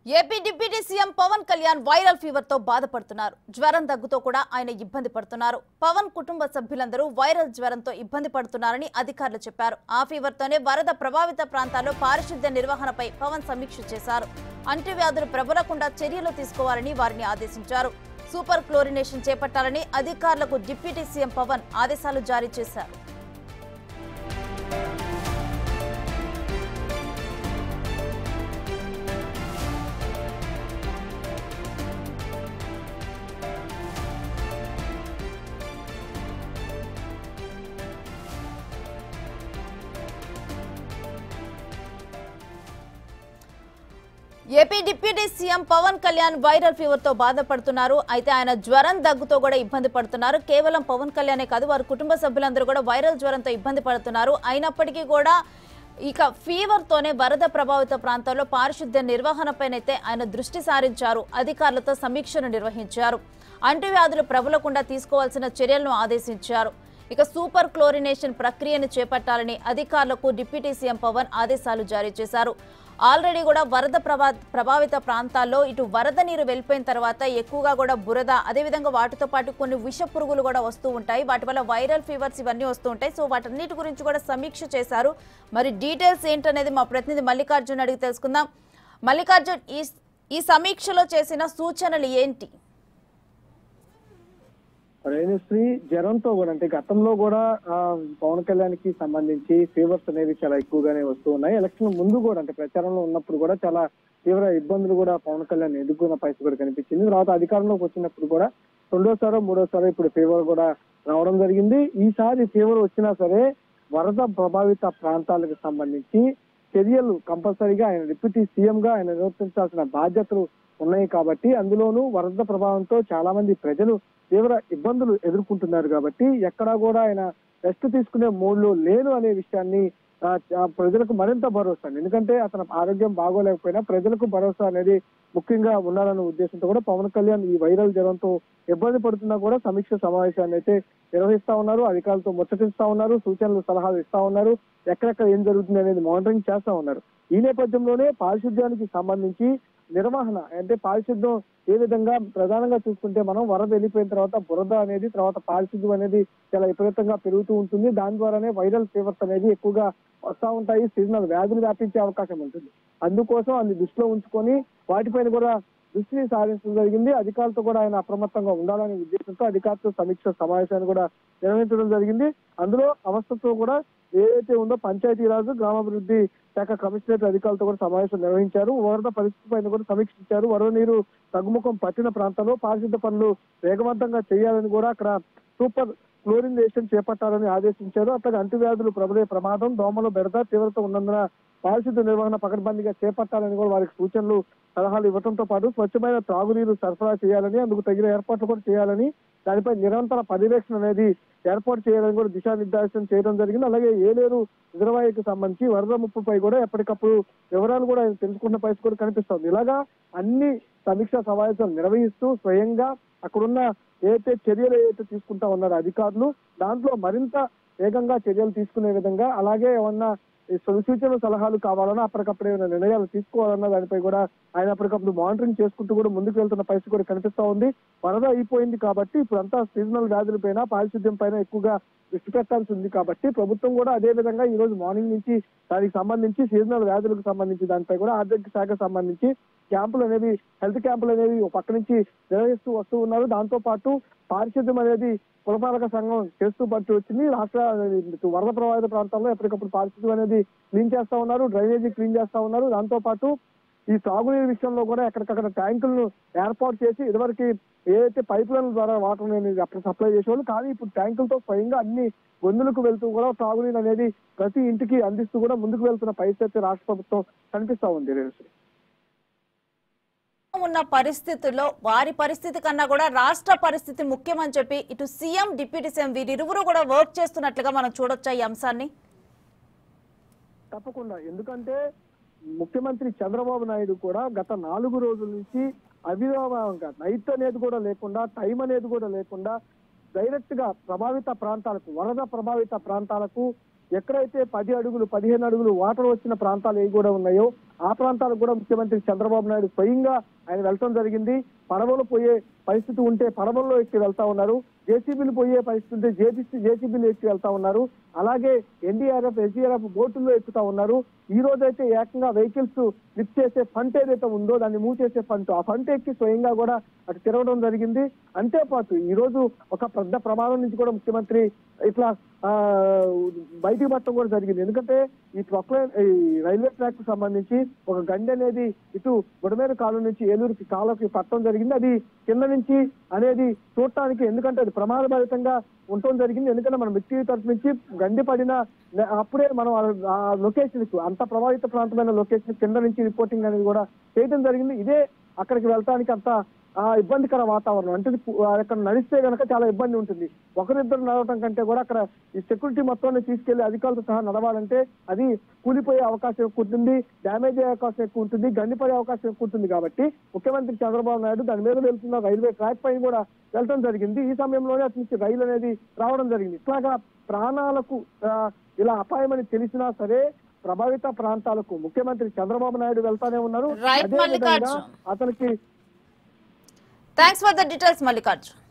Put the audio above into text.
AP deputy CM Pawan Kalyan viral fever తో బాధపడుతున్నారు జ్వరం దగ్గుతో కూడా ఆయన ఇబ్బంది పడుతున్నారు పవన్ కుటుంబ సభ్యులందరూ వైరల్ జ్వరంతో ఇబ్బంది పడుతున్నారని అధికారులు చెప్పారు ఆ ఫీవర్ తోనే వరద ప్రభావిత ప్రాంతాల్లో పారిశుద్ధ్య నిర్వహణపై పవన్ సమీక్ష చేశారు అంటువ్యాధులు ప్రబలకుండా చర్యలు తీసుకోవాలని వారిని ఆదేశించారు సూపర్ క్లోరినేషన్ చేపట్టాలని అధికారులకు డిప్యూటీ సీఎం పవన్ ఆదేశాలు జారీ చేశారు AP deputy CM Pawan Kalyan viral fever తో బాధపడుతున్నారు అయితే ఆయన జ్వరం దగ్గుతో కూడా ఇబ్బంది పడుతున్నారు కేవలం పవన్ కళ్యాణే కాదు వారి కుటుంబ సభ్యులందరూ కూడా వైరల్ జ్వరంతో ఇబ్బంది పడుతున్నారు అయినప్పటికీ కూడా ఇక ఫీవర్ తోనే వరద ప్రభావిత ప్రాంతాల్లో పారిశుద్ధ్య నిర్వహణపైనైతే ఆయన దృష్టి సారించారు అధికారులతో సమీక్షను నిర్వహించారు అంటువ్యాధులు ప్రబలకుండా తీసుకోవాల్సిన చర్యలను ఆదేశించారు ఇక సూపర్ క్లోరినేషన్ ప్రక్రియను చేపట్టాలని అధికారులకు డిప్యూటీ సీఎం పవన్ ఆదేశాలు జారీ చేశారు ఆల్రెడీ కూడా వరద ప్రభా ప్రభావిత ప్రాంతాల్లో ఇటు వరద నీరు వెళ్ళిపోయిన తర్వాత ఎక్కువగా కూడా బురద అదేవిధంగా వాటితో పాటు కొన్ని విష పురుగులు కూడా వస్తూ ఉంటాయి వాటి వల్ల వైరల్ ఫీవర్స్ ఇవన్నీ వస్తూ ఉంటాయి సో వాటన్నిటి గురించి కూడా సమీక్ష చేశారు మరి డీటెయిల్స్ ఏంటనేది మా ప్రతినిధి మల్లికార్జున్ అడిగి తెలుసుకుందాం మల్లికార్జున్ ఈ ఈ సమీక్షలో చేసిన సూచనలు ఏంటి రేణుశ్రీ జ్వరంతో కూడా అంటే గతంలో కూడా ఆ, పవన్ కళ్యాణ్ కి సంబంధించి ఫీవర్స్ అనేవి చాలా ఎక్కువగానే వస్తూ ఉన్నాయి ఎలక్షన్ ముందు కూడా అంటే ప్రచారంలో ఉన్నప్పుడు కూడా చాలా తీవ్ర ఇబ్బందులు కూడా పవన్ కళ్యాణ్ ఎదుర్కొన్న పరిస్థితి కూడా కనిపించింది తర్వాత అధికారంలోకి వచ్చినప్పుడు కూడా రెండోసారో మూడోసారో ఇప్పుడు ఫీవర్ కూడా రావడం జరిగింది ఈసారి ఫీవర్ వచ్చినా సరే వరద ప్రభావిత ప్రాంతాలకు సంబంధించి చర్యలు కంపల్సరీగా ఆయన డిప్యూటీ సీఎం గా ఆయన నిర్వర్తించాల్సిన బాధ్యతలు ఉన్నాయి కాబట్టి అందులోనూ వరద ప్రభావంతో చాలా మంది ప్రజలు తీవ్ర ఇబ్బందులు ఎదుర్కొంటున్నారు కాబట్టి ఎక్కడా కూడా ఆయన రెస్ట్ తీసుకునే మూడ్లో లేను అనే విషయాన్ని ఆ, ఆ, ప్రజలకు మరింత భరోసా ఎందుకంటే అతని ఆరోగ్యం బాగోలేకపోయినా ప్రజలకు భరోసా అనేది ముఖ్యంగా ఉండాలనే ఉద్దేశంతో కూడా పవన్ కళ్యాణ్ ఈ వైరల్ జ్వరంతో ఇబ్బంది పడుతున్నా కూడా సమీక్ష సమావేశాన్ని అయితే నిర్వహిస్తా ఉన్నారు అధికారులతో ముచ్చటిస్తా ఉన్నారు సూచనలు సలహాలు ఇస్తా ఉన్నారు ఎక్కడెక్కడ ఏం జరుగుతుంది అనేది మానిటరింగ్ చేస్తా ఉన్నారు ఈ నేపథ్యంలోనే పారిశుద్ధ్యానికి సంబంధించి నిర్వహణ అంటే పారిశుద్ధ్యం ఏ విధంగా ప్రధానంగా చూసుకుంటే మనం వరద వెళ్ళిపోయిన తర్వాత బురద అనేది తర్వాత పారిశుద్ధ్యం అనేది చాలా విపరీతంగా పెరుగుతూ ఉంటుంది దాని ద్వారానే వైరల్ ఫీవర్స్ అనేది ఎక్కువగా వస్తా ఉంటాయి సీజనల్ వ్యాధులు వ్యాపించే అవకాశం ఉంటుంది అందుకోసం అన్ని దృష్టిలో ఉంచుకొని వాటిపైన కూడా దృష్టిని సారించడం జరిగింది అధికారులతో కూడా ఆయన అప్రమత్తంగా ఉండాలనే ఉద్దేశంతో అధికారులతో సమీక్ష సమావేశాన్ని కూడా నిర్వహించడం జరిగింది అందులో అవస్థతో కూడా ఏదైతే ఉందో పంచాయతీరాజు గ్రామాభివృద్ధి శాఖ కమిషనరేట్ అధికారులతో కూడా సమావేశం నిర్వహించారు వరద పరిస్థితి పైన కూడా సమీక్షించారు వరద నీరు తగ్గుముఖం పట్టిన ప్రాంతాల్లో పారిశుద్ధ పనులు వేగవంతంగా చేయాలని కూడా అక్కడ సూపర్ క్లోరినేషన్ చేపట్టాలని ఆదేశించారు అట్లాగే అంటువ్యాధులు ప్రబలే ప్రమాదం దోమలు బెడద తీవ్రత ఉన్నందున పారిశుద్ధ నిర్వహణ పకడ్బందీగా చేపట్టాలని కూడా వారికి సూచనలు సలహాలు ఇవ్వడంతో పాటు స్వచ్ఛమైన త్రాగునీరు సరఫరా చేయాలని అందుకు తగిన ఏర్పాట్లు కూడా చేయాలని దానిపై నిరంతర పర్యవేక్షణ అనేది ఏర్పాటు చేయాలని కూడా దిశానిర్దేశం చేయడం జరిగింది అలాగే ఏలేరు రిజర్వాయర్కి సంబంధించి వరద ముప్పుపై కూడా ఎప్పటికప్పుడు వివరాలు కూడా ఆయన తెలుసుకున్న పరిస్థితి కూడా కనిపిస్తుంది ఇలాగా అన్ని సమీక్షా సమావేశాలు నిర్వహిస్తూ స్వయంగా అక్కడున్న ఏదైతే చర్యలు ఏదైతే తీసుకుంటా ఉన్నారో అధికారులు దాంట్లో మరింత వేగంగా చర్యలు తీసుకునే విధంగా అలాగే ఏమన్నా ఈ సూచనలు సలహాలు కావాలన్నా అప్పటికప్పుడు ఏమైనా నిర్ణయాలు తీసుకోవాలన్నా దానిపై కూడా ఆయన అప్పటికప్పుడు మానిటరింగ్ చేసుకుంటూ కూడా ముందుకు వెళ్తున్న పరిస్థితి కూడా కనిపిస్తా ఉంది వరద అయిపోయింది కాబట్టి ఇప్పుడు అంతా సీజనల్ వ్యాధుల పైన పారిశుద్ధ్యం పైన ఎక్కువగా దృష్టి పెట్టాల్సి ఉంది కాబట్టి ప్రభుత్వం కూడా అదే విధంగా ఈ రోజు మార్నింగ్ నుంచి దానికి సంబంధించి సీజనల్ వ్యాధులకు సంబంధించి దానిపై కూడా ఆరోగ్య శాఖ సంబంధించి క్యాంపులు అనేవి హెల్త్ క్యాంపులు అనేవి ఒక పక్క నుంచి నిర్వహిస్తూ వస్తూ ఉన్నారు దాంతో పాటు పారిశుద్ధ్యం అనేది పురపాలక సంఘం చేస్తూ పట్టు వచ్చింది రాష్ట్ర ఇటు వరద ప్రభావిత ప్రాంతాల్లో ఎప్పటికప్పుడు పారిశుద్ధ్యం అనేది క్లీన్ చేస్తా ఉన్నారు డ్రైనేజీ క్లీన్ చేస్తా ఉన్నారు దాంతో పాటు ఈ తాగునీరు విషయంలో కూడా ఎక్కడికక్కడ ట్యాంకులను ఏర్పాటు చేసి ఇదివరకు ఏదైతే పైప్ లైన్ ద్వారా వాటర్ అనేది అప్పుడు సప్లై చేసేవాళ్ళు కానీ ఇప్పుడు ట్యాంకులతో స్వయంగా అన్ని గొంతులకు వెళ్తూ కూడా తాగునీరు అనేది ప్రతి ఇంటికి అందిస్తూ కూడా ముందుకు వెళ్తున్న పరిస్థితి రాష్ట్ర ప్రభుత్వం కనిపిస్తా ఉంది రేణుశ్రీ. ఉన్న పరిస్థితుల్లో వారి పరిస్థితి కన్నా కూడా రాష్ట్ర పరిస్థితి ముఖ్యమని చెప్పి ఇటు సీఎం డిప్యూటీ సీఎం వీరిరువురు కూడా వర్క్ చేస్తున్నట్లుగా మనం చూడొచ్చా ఈ అంశాన్ని తప్పకుండా ఎందుకంటే ముఖ్యమంత్రి చంద్రబాబు నాయుడు కూడా గత నాలుగు రోజుల నుంచి అవిరామంగా నైట్ అనేది కూడా లేకుండా టైం అనేది కూడా లేకుండా డైరెక్ట్ గా ప్రభావిత ప్రాంతాలకు వరద ప్రభావిత ప్రాంతాలకు ఎక్కడైతే పది అడుగులు పదిహేను అడుగులు వాటర్ వచ్చిన ప్రాంతాలు ఏవి కూడా ఉన్నాయో ఆ ప్రాంతాలకు కూడా ముఖ్యమంత్రి చంద్రబాబు నాయుడు స్వయంగా ఆయన వెళ్ళటం జరిగింది పడవలు పోయే పరిస్థితి ఉంటే పడవల్లో ఎక్కి వెళ్తా ఉన్నారు జేసీబీలు పోయే పరిస్థితి ఉంటే జేబీసీ జేసీబీలు ఎక్కి వెళ్తా ఉన్నారు అలాగే ఎన్డీఆర్ఎఫ్ ఎస్డీఆర్ఎఫ్ బోటుల్లో ఎక్కుతా ఉన్నారు ఈ రోజైతే ఏకంగా వెహికల్స్ లిఫ్ట్ చేసే ఫంట్ ఏదైతే ఉందో దాన్ని మూవ్ చేసే ఫంట్ ఆ ఫంట్ ఎక్కి స్వయంగా కూడా అటు తిరగడం జరిగింది అంతేపాటు ఈ రోజు ఒక పెద్ద ప్రమాదం నుంచి కూడా ముఖ్యమంత్రి ఇట్లా ఆ, బయటికి పట్టడం కూడా జరిగింది ఎందుకంటే ఈ ప్రొక్లైన్ ఈ రైల్వే ట్రాక్ కు సంబంధించి ఒక గండి అనేది ఇటు బుడమేరు కాలం నుంచి ఏలూరుకి కాలువకి పట్టడం జరిగింది అది కింద నుంచి అనేది చూడటానికి ఎందుకంటే అది ప్రమాదభరితంగా ఉండటం జరిగింది ఎందుకంటే మనం వ్యక్తి తరఫు నుంచి గండి పడిన న- అప్పుడే మనం ఆ- ఆ లొకేషన్ కు అంత ప్రభావిత ప్రాంతమైన లొకేషన్ కింద నుంచి రిపోర్టింగ్ అనేది కూడా చేయడం జరిగింది ఇదే అక్కడికి వెళ్ళటానికి అంత ఆ ఇబ్బందికర వాతావరణం అంటే ఇది పు- ఆ అక్కడ నడిస్తే గనక చాలా ఇబ్బంది ఉంటుంది ఒకరిద్దరు నడవటం కంటే కూడా అక్కడ ఈ సెక్యూరిటీ మొత్తాన్ని తీసుకెళ్లి అధికారులతో సహా నడవాలంటే అది కూలిపోయే అవకాశం ఎక్కువ ఉంటుంది డ్యామేజ్ అయ్యే అవకాశం ఎక్కువ ఉంటుంది గండిపడే అవకాశం ఎక్కువ ఉంటుంది కాబట్టి ముఖ్యమంత్రి చంద్రబాబు నాయుడు దాని మీద వెళ్తున్న రైల్వే ట్రాక్ పైన కూడా వెళ్ళడం జరిగింది ఈ సమయంలోనే అటు నుంచి రైలు అనేది రావడం జరిగింది ఇట్లాగా ప్రాణాలకు ఆ, ఇలా అపాయమని తెలిసినా సరే ప్రభావిత ప్రాంతాలకు ముఖ్యమంత్రి చంద్రబాబు నాయుడు వెళ్తానే ఉన్నారు Right, అదే విధంగా మల్లికార్జున్. అతనికి thanks for the details Mallikarjun